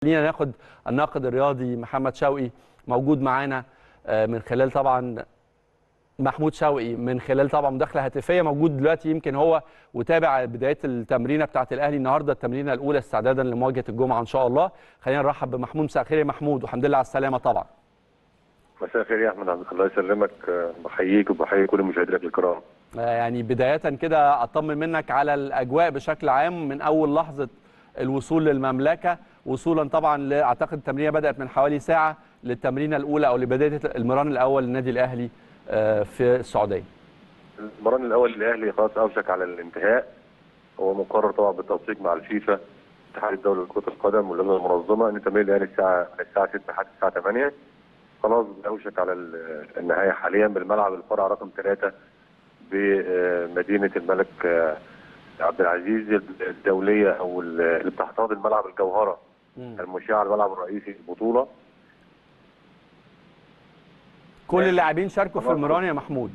خلينا ناخد الناقد الرياضي محمد شوقي موجود معانا من خلال طبعا محمود شوقي من خلال طبعا مداخله هاتفيه موجود دلوقتي يمكن هو وتابع بدايه التمرينه بتاعه الاهلي النهارده التمرينه الاولى استعدادا لمواجهه الجمعه ان شاء الله خلينا نرحب بمحمود مساء الخير يا محمود والحمد لله على السلامه طبعا مساء الخير يا احمد الله يسلمك بحييك وبحيي كل مشاهدينك الكرام يعني بدايه كده اطمن منك على الاجواء بشكل عام من اول لحظه الوصول للمملكه وصولا طبعا اعتقد التمرينه بدات من حوالي ساعه للتمرينه الاولى او لبدايه المران الاول للنادي الاهلي في السعوديه. المران الاول للاهلي خلاص اوشك على الانتهاء هو مقرر طبعا بالتنسيق مع الفيفا اتحاد الدولي لكره القدم واللجنه المنظمه ان تمرين الاهلي الساعه الساعه 6 لحد الساعه 8 خلاص اوشك على النهايه حاليا بالملعب الفرع رقم 3 بمدينه الملك عبد العزيز الدوليه او اللي بتحتضن الملعب الجوهره المشاع على الملعب الرئيسي للبطوله كل اللاعبين شاركوا في المران يا محمود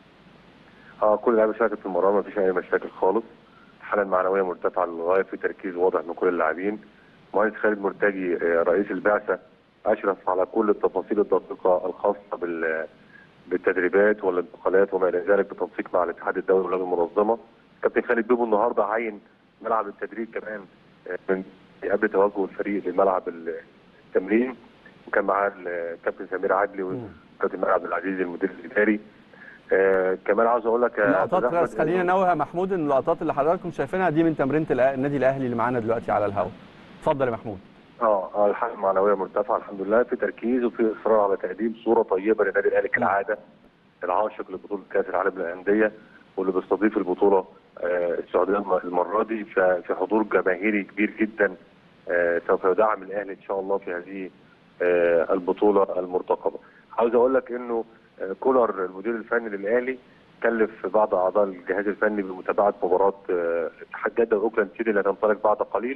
اه كل اللاعبين شاركوا في المران ما فيش اي مشاكل خالص الحاله المعنويه مرتفعه للغايه في تركيز واضح من كل اللاعبين مهندس خالد مرتجي رئيس البعثه اشرف على كل التفاصيل الدقيقه الخاصه بال بالتدريبات والانتقالات وما الى ذلك بالتنسيق مع الاتحاد الدولي واللجنه المنظمه كابتن خالد بيبو النهارده عين ملعب التدريب كمان من قبل توجه الفريق لملعب التمرين وكان معاه الكابتن سمير عدلي والكابتن ماهر عبد العزيز المدير الاداري آه كمان عاوز اقول لك اللقطات بس خلينا ننوه يا محمود ان اللقطات اللي حضراتكم شايفينها دي من تمرينه النادي الاهلي اللي معانا دلوقتي على الهواء اتفضل يا محمود اه اه الحاله المعنويه مرتفعه الحمد لله في تركيز وفي اصرار على تقديم صوره طيبه للنادي الاهلي كالعاده العاشق لبطوله كاس العالم للانديه واللي بيستضيف البطوله آه السعوديه المره دي في حضور جماهيري كبير جدا آه سوف يدعم الاهلي ان شاء الله في هذه آه البطوله المرتقبه. عاوز اقول لك انه كولر المدير الفني للاهلي كلف بعض اعضاء الجهاز الفني بمتابعه مباراه اتحاد جده واوكلاند سيتي اللي هتنطلق بعد قليل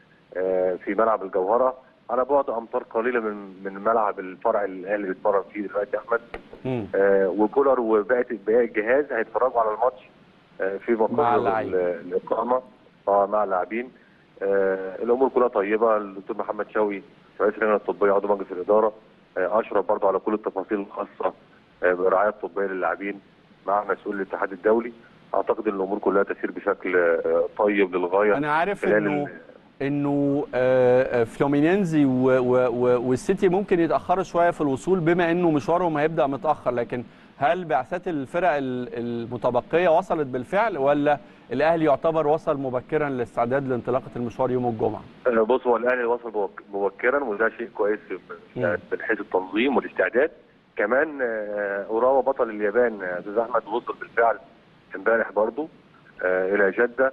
في ملعب الجوهره على بعد امتار قليله من من ملعب الفرع اللي الاهلي بيتمرن فيه دلوقتي يا احمد آه وكولر وباقي باقي الجهاز هيتفرجوا على الماتش آه في مقر الاقامه اه مع اللاعبين آه الامور كلها طيبه الدكتور محمد شوقي رئيس اللجنه الطبيه عضو مجلس الاداره آه اشرف برضه على كل التفاصيل الخاصه آه بالرعايه الطبيه للاعبين مع مسؤول الاتحاد الدولي اعتقد ان الامور كلها تسير بشكل آه طيب للغايه انا عارف انه انه فلومينينزي والسيتي ممكن يتاخروا شويه في الوصول بما انه مشوارهم هيبدا متاخر لكن هل بعثات الفرق المتبقيه وصلت بالفعل ولا الاهلي يعتبر وصل مبكرا للاستعداد لانطلاقه المشوار يوم الجمعه؟ بص هو الاهلي وصل مبكرا وده شيء كويس من حيث التنظيم والاستعداد كمان اوراوا بطل اليابان استاذ احمد وصل بالفعل امبارح برضه الى جده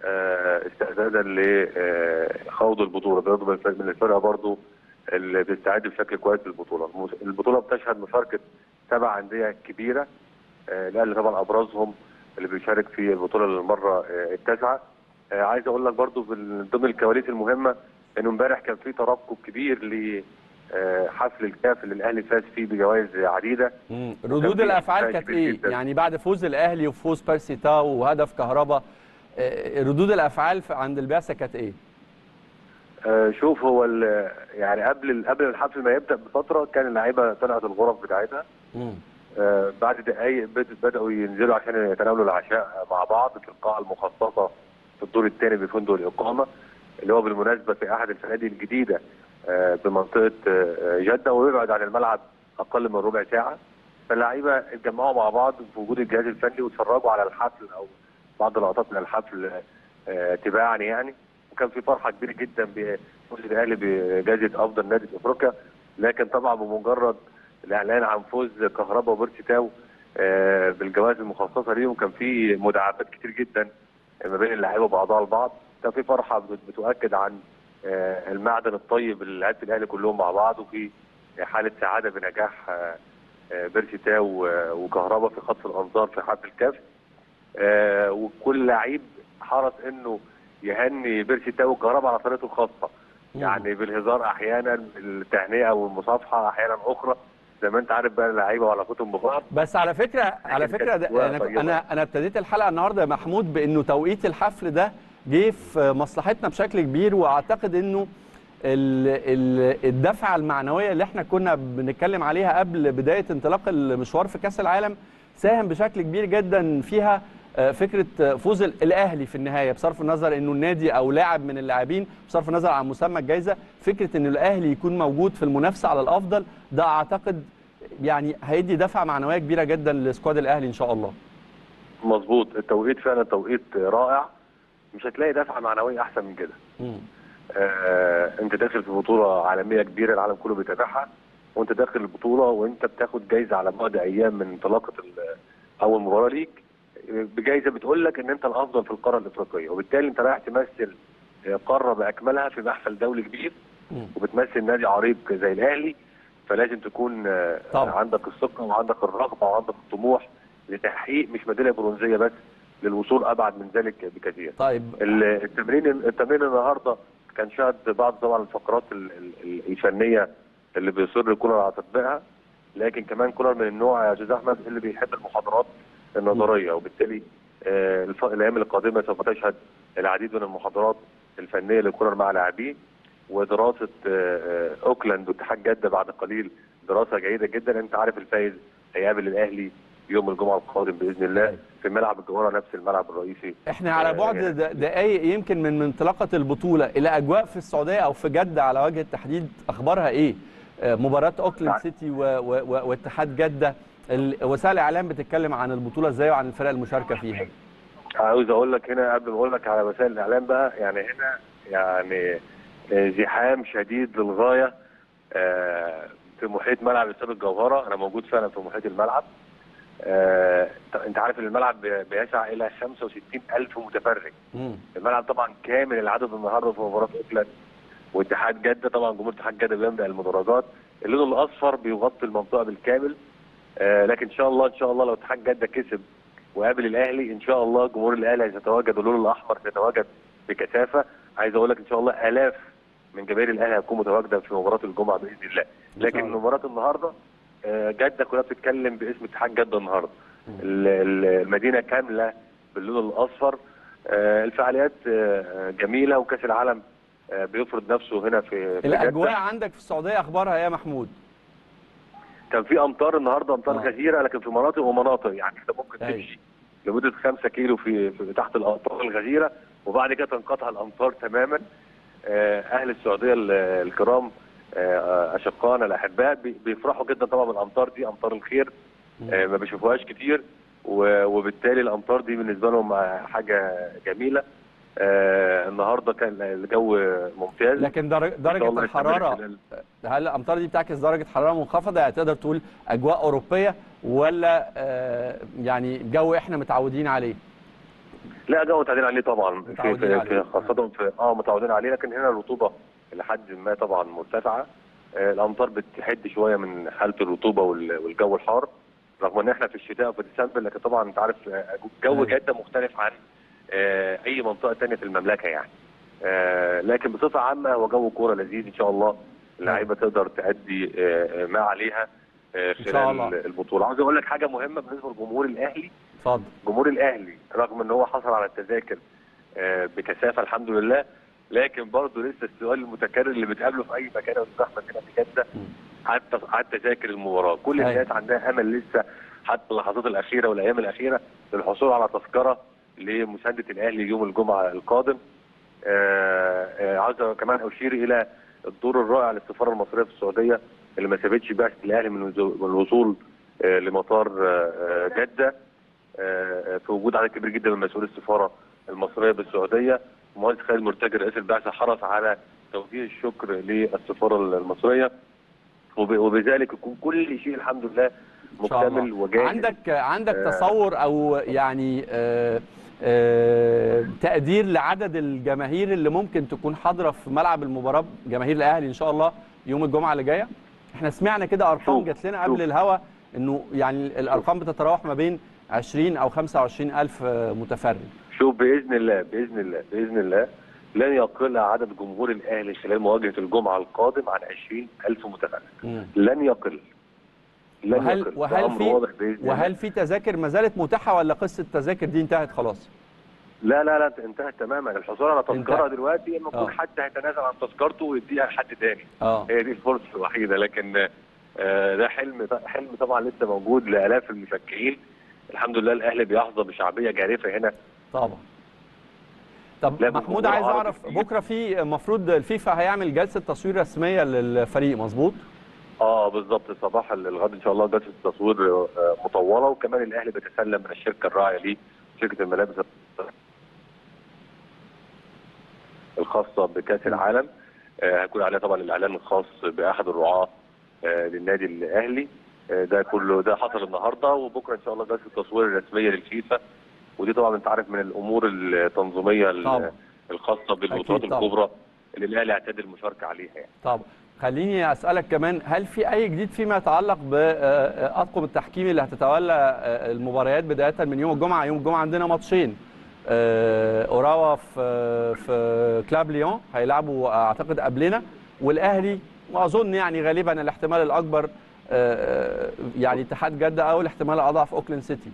استعدادا لخوض البطوله برضه من الفرقه برضه اللي بتستعد بشكل كويس للبطوله البطوله بتشهد مشاركه سبع انديه كبيره الاهلي طبعا ابرزهم اللي بيشارك في البطوله للمره التاسعه عايز اقول لك برضه من ضمن الكواليس المهمه انه امبارح كان في ترقب كبير ل حفل الكاف اللي الاهلي فاز فيه بجوائز عديده ردود الافعال كانت ايه؟ جداً. يعني بعد فوز الاهلي وفوز بيرسي تاو وهدف كهربا ردود الافعال عند البعثه كانت ايه؟ آه شوف هو يعني قبل قبل الحفل ما يبدا بفتره كان اللعيبه طلعت الغرف بتاعتها آه بعد دقائق بداوا ينزلوا عشان يتناولوا العشاء مع بعض في القاعه المخصصه في الدور الثاني بفندق الاقامه اللي هو بالمناسبه في احد الفنادق الجديده آه بمنطقه جده ويبعد عن الملعب اقل من ربع ساعه فاللعيبه اتجمعوا مع بعض في وجود الجهاز الفني واتفرجوا على الحفل او بعض اللقطات من الحفل تباعا يعني وكان في فرحه كبيره جدا بفوز الاهلي بجائزه افضل نادي في افريقيا لكن طبعا بمجرد الاعلان عن فوز كهربا وبيرسي تاو بالجوائز المخصصه ليهم كان في مداعبات كتير جدا ما بين اللعيبه وبعضها البعض كان في فرحه بتؤكد عن المعدن الطيب اللي لعيبه الاهلي كلهم مع بعض وفي حاله سعاده بنجاح بيرسي تاو وكهربا في خطف الانظار في حفل الكاف آه وكل لعيب حرص انه يهني بيرسي تاو الكهرباء على طريقته الخاصه يعني بالهزار احيانا التهنئه والمصافحه احيانا اخرى زي ما انت عارف بقى اللعيبه وعلاقتهم ببعض بس على فكره على فكره انا انا انا ابتديت الحلقه النهارده يا محمود بانه توقيت الحفل ده جه في مصلحتنا بشكل كبير واعتقد انه الدفعه المعنويه اللي احنا كنا بنتكلم عليها قبل بدايه انطلاق المشوار في كاس العالم ساهم بشكل كبير جدا فيها فكره فوز الاهلي في النهايه بصرف النظر انه النادي او لاعب من اللاعبين بصرف النظر عن مسمى الجائزه فكره ان الاهلي يكون موجود في المنافسه على الافضل ده اعتقد يعني هيدي دفعه معنويه كبيره جدا لسكواد الاهلي ان شاء الله مظبوط التوقيت فعلا توقيت رائع مش هتلاقي دفعه معنويه احسن من كده آه انت داخل في بطوله عالميه كبيره العالم كله بيتابعها وانت داخل البطوله وانت بتاخد جايزه على بعد ايام من انطلاقه اول مباراه ليك بجائزه بتقول لك ان انت الافضل في القاره الافريقيه وبالتالي انت رايح تمثل قاره باكملها في محفل دولي كبير وبتمثل نادي عريق زي الاهلي فلازم تكون طبعا. عندك الثقه وعندك الرغبه وعندك الطموح لتحقيق مش ميداليه برونزيه بس للوصول ابعد من ذلك بكثير. طيب التمرين التمرين النهارده كان شهد بعض طبعا الفقرات الفنيه اللي بيصر كولر على تطبيقها لكن كمان كولر من النوع يا استاذ احمد اللي بيحب المحاضرات النظريه وبالتالي آه الايام القادمه سوف تشهد العديد من المحاضرات الفنيه لكولر مع لاعبيه ودراسه آه اوكلاند واتحاد جده بعد قليل دراسه جيده جدا انت عارف الفايز هيقابل الاهلي يوم الجمعه القادم باذن الله في ملعب الجوهره نفس الملعب الرئيسي احنا على بعد دقائق يمكن من انطلاقه البطوله الى اجواء في السعوديه او في جده على وجه التحديد اخبارها ايه؟ مباراه اوكلاند سيتي واتحاد جده وسائل الاعلام بتتكلم عن البطوله ازاي وعن الفرق المشاركه فيها عاوز اقول لك هنا قبل ما اقول لك على وسائل الاعلام بقى يعني هنا يعني زحام شديد للغايه في محيط ملعب استاد الجوهره انا موجود فعلا في محيط الملعب انت عارف ان الملعب بيسع الى 65 الف متفرج الملعب طبعا كامل العدد النهارده في مباراه اوكلاند واتحاد جده طبعا جمهور اتحاد جده بيملا المدرجات اللون الاصفر بيغطي المنطقه بالكامل آه لكن ان شاء الله ان شاء الله لو اتحاد جده كسب وقابل الاهلي ان شاء الله جمهور الاهلي هيتواجد واللون الاحمر سيتواجد بكثافه عايز اقول لك ان شاء الله الاف من جماهير الاهلي هتكون متواجده في مباراه الجمعه باذن الله لكن مباراه النهارده آه جده كلها بتتكلم باسم اتحاد جده النهارده المدينه كامله باللون الاصفر آه الفعاليات جميله وكاس العالم بيفرض نفسه هنا في, في الاجواء جدة. عندك في السعوديه اخبارها يا محمود كان في امطار النهارده امطار آه. غزيره لكن في مناطق ومناطق يعني انت ممكن تمشي لمده 5 كيلو في, في تحت الامطار الغزيره وبعد كده تنقطع الامطار تماما اهل السعوديه الكرام اشقائنا الاحباء بيفرحوا جدا طبعا بالامطار دي امطار الخير ما بيشوفوهاش كتير وبالتالي الامطار دي بالنسبه لهم حاجه جميله آه النهارده كان الجو ممتاز لكن درجه, درجة الحراره هل الامطار دي بتعكس درجه حراره منخفضه يعني تقدر تقول اجواء اوروبيه ولا آه يعني جو احنا متعودين عليه؟ لا جو متعودين عليه طبعا في, في, في خاصه في اه متعودين عليه لكن هنا الرطوبه لحد ما طبعا مرتفعه آه الامطار بتحد شويه من حاله الرطوبه والجو الحار رغم ان احنا في الشتاء وفي ديسمبر لكن طبعا انت عارف جو جده مختلف عن آه اي منطقه ثانيه في المملكه يعني آه لكن بصفه عامه هو جو كوره لذيذ ان شاء الله اللعيبه تقدر تأدي آه ما عليها خلال البطوله عاوز اقول لك حاجه مهمه بالنسبه لجمهور الاهلي اتفضل جمهور الاهلي رغم ان هو حصل على التذاكر بكثافه الحمد لله لكن برضه لسه السؤال المتكرر اللي بتقابله في اي مكان او زحمه هنا في جده حتى على تذاكر المباراه كل الناس عندها امل لسه حتى اللحظات الاخيره والايام الاخيره للحصول على تذكره لمسانده الاهلي يوم الجمعه القادم. آآ آآ عاوز كمان اشير الى الدور الرائع للسفاره المصريه في السعوديه اللي ما سابتش بعثه الاهلي من الوصول لمطار جده في وجود عدد كبير جدا من مسؤولي السفاره المصريه بالسعوديه المهندس خالد مرتجي رئيس البعثه حرص على توجيه الشكر للسفاره المصريه وبذلك يكون كل شيء الحمد لله مكتمل وجاهز عندك عندك آه تصور او يعني آه آه تقدير لعدد الجماهير اللي ممكن تكون حاضره في ملعب المباراه جماهير الاهلي ان شاء الله يوم الجمعه اللي جايه احنا سمعنا كده ارقام جات لنا قبل الهوا انه يعني الارقام بتتراوح ما بين 20 او 25 الف متفرج شوف باذن الله باذن الله باذن الله لن يقل عدد جمهور الاهلي خلال مواجهه الجمعه القادم عن 20 الف متفرج لن يقل لن وهل يقل. وهل في وهل في تذاكر ما زالت متاحه ولا قصه التذاكر دي انتهت خلاص؟ لا لا لا انتهت تماما الحصول على تذكره انتهت. دلوقتي المفروض آه. حد هيتنازل عن تذكرته ويديها لحد تاني اه هي دي الفرصه الوحيده لكن آه، ده حلم حلم طبعا لسه موجود لالاف المشجعين الحمد لله الاهلي بيحظى بشعبيه جارفه هنا طبعا طب لا، محمود جمهور عايز عربي اعرف كتير. بكره في المفروض الفيفا هيعمل جلسه تصوير رسميه للفريق مظبوط اه بالظبط صباح الغد ان شاء الله جلسه تصوير آه، مطوله وكمان الاهلي بيتسلم من الشركه الراعيه ليه شركه الملابس الخاصه بكاس العالم آه، هيكون عليها طبعا الاعلان الخاص باحد الرعاه آه، للنادي الاهلي آه، ده كله ده حصل النهارده وبكره ان شاء الله جلسه التصوير الرسميه للفيفا ودي طبعا انت عارف من الامور التنظيميه ال- طبعا. الخاصه بالبطولات أكيد طبعا. الكبرى اللي الاهلي اعتاد المشاركه عليها يعني. طبعا خليني اسالك كمان هل في اي جديد فيما يتعلق باطقم التحكيم اللي هتتولى آه، المباريات بدايه من يوم الجمعه يوم الجمعه عندنا ماتشين آه، اوراوا في في كلاب ليون هيلعبوا اعتقد قبلنا والاهلي واظن يعني غالبا الاحتمال الاكبر آه، يعني اتحاد جده او الاحتمال الاضعف اوكلاند سيتي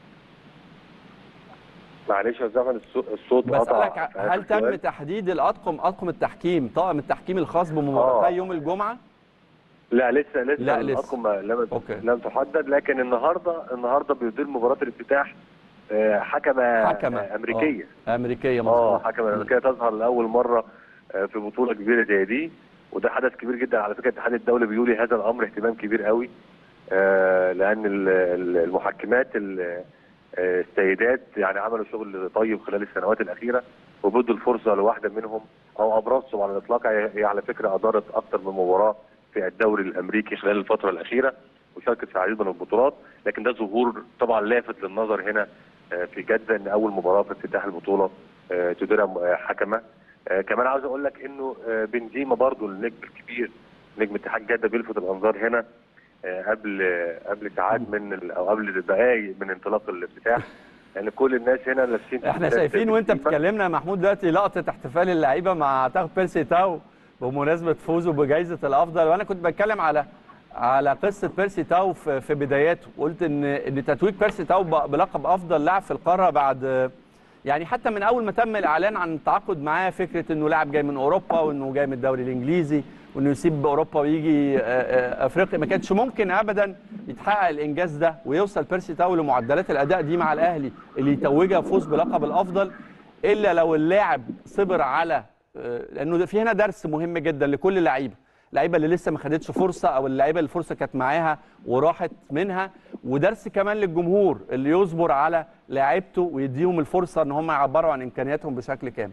معلش يا زمن الصو- الصوت بسالك قطع في آخر هل تم سؤال. تحديد الاطقم اطقم التحكيم طاقم التحكيم الخاص بمباراتي آه. يوم الجمعه لا لسه لسه لا، لسه. الارقام لم أوكي. لم تحدد لكن النهارده النهارده بيدير مباراه الافتتاح آه، حكمه حكمة. آه، امريكيه امريكيه اه مظبوط حكمه امريكيه تظهر لاول مره آه، في بطوله كبيره زي دي وده حدث كبير جدا على فكره الاتحاد الدولي بيولي هذا الامر اهتمام كبير قوي آه، لان ال- ال- المحكمات ال- آه، السيدات يعني عملوا شغل طيب خلال السنوات الاخيره وبدوا الفرصه لواحده منهم او ابرزهم على الاطلاق هي هي على فكره ادارت اكثر من مباراه في الدوري الامريكي خلال الفتره الاخيره وشاركت في العديد من البطولات لكن ده ظهور طبعا لافت للنظر هنا آه، في جده ان اول مباراه في افتتاح البطوله آه، تديرها آه، حكمه آه، كمان عاوز اقول لك انه آه، بنزيما برضو النجم الكبير نجم اتحاد جده بيلفت الانظار هنا آه، قبل آه، قبل ساعات من ال- او قبل دقائق من انطلاق الافتتاح لان كل الناس هنا لابسين احنا تيشيرتات شايفين وانت بنزيما. بتكلمنا يا محمود دلوقتي لقطه احتفال اللعيبه مع اعتقد بيرسي تاو بمناسبه فوزه بجائزه الافضل وانا كنت بتكلم على على قصه بيرسي تاو في, في بداياته قلت ان ان تتويج بيرسي تاو ب- بلقب افضل لاعب في القاره بعد يعني حتى من اول ما تم الاعلان عن التعاقد معاه فكره انه لاعب جاي من اوروبا وانه جاي من الدوري الانجليزي وانه يسيب اوروبا ويجي آه، آه، افريقيا ما كانش ممكن ابدا يتحقق الانجاز ده ويوصل بيرسي تاو لمعدلات الاداء دي مع الاهلي اللي يتوجها فوز بلقب الافضل الا لو اللاعب صبر على آه، لانه ده- في هنا درس مهم جدا لكل لعيبه اللعيبه اللي لسه ما خدتش فرصه او اللعيبه اللي الفرصه كانت معاها وراحت منها ودرس كمان للجمهور اللي يصبر على لاعيبته ويديهم الفرصه ان هم يعبروا عن امكانياتهم بشكل كامل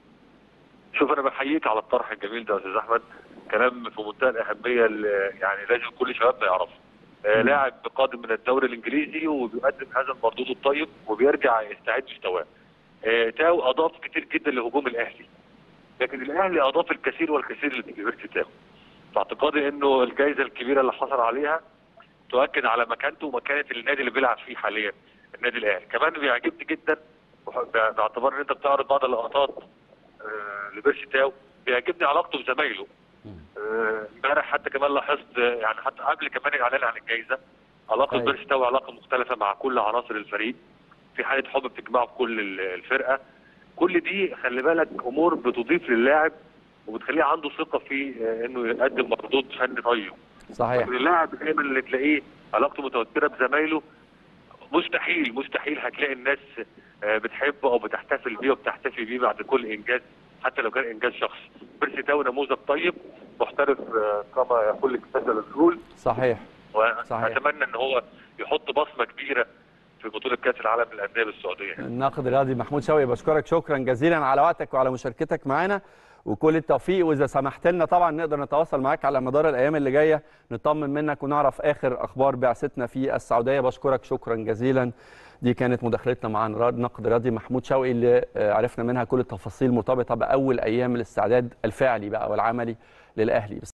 شوف انا بحييك على الطرح الجميل ده يا استاذ احمد كلام في منتهى الاهميه اللي يعني لازم كل شبابنا يعرفه آه، لاعب قادم من الدوري الانجليزي وبيقدم هذا المردود الطيب وبيرجع يستعيد مستواه آه، تاو اضاف كتير جدا لهجوم الاهلي لكن الاهلي اضاف الكثير والكثير لبيرسي تاو في اعتقادي انه الجائزه الكبيره اللي حصل عليها تؤكد على مكانته ومكانه النادي اللي بيلعب فيه حاليا النادي الاهلي كمان بيعجبني جدا وح- باعتبار ان انت بتعرض بعض اللقطات آه، لبيرسي تاو بيعجبني علاقته بزمايله آه، امبارح حتى كمان لاحظت آه، يعني حتى قبل كمان الاعلان عن الجائزه علاقه أيوة. بيرسي تاو علاقه مختلفه مع كل عناصر الفريق في حاله حب بتجمعه بكل ال- الفرقه كل دي خلي بالك امور بتضيف للاعب وبتخليه عنده ثقه في آه، انه يقدم مردود فني طيب صحيح لكن اللاعب دايما اللي تلاقيه علاقته متوتره بزمايله مستحيل مستحيل هتلاقي الناس آه، بتحبه او بتحتفل بيه وبتحتفي بيه بعد كل انجاز حتى لو كان انجاز شخصي بيرسي تاو نموذج طيب محترف آه، كما يقول الكتاب الرسول صحيح صحيح. واتمنى ان هو يحط بصمه كبيره في بطوله كاس العالم للانديه بالسعوديه الناقد الرياضي محمود شوقي بشكرك شكرا جزيلا على وقتك وعلى مشاركتك معنا وكل التوفيق واذا سمحت لنا طبعا نقدر نتواصل معاك على مدار الايام اللي جايه نطمن منك ونعرف اخر اخبار بعثتنا في السعوديه بشكرك شكرا جزيلا دي كانت مداخلتنا مع الناقد الرياضي محمود شوقي اللي آه، عرفنا منها كل التفاصيل مرتبطه باول ايام الاستعداد الفعلي بقى والعملي للاهلي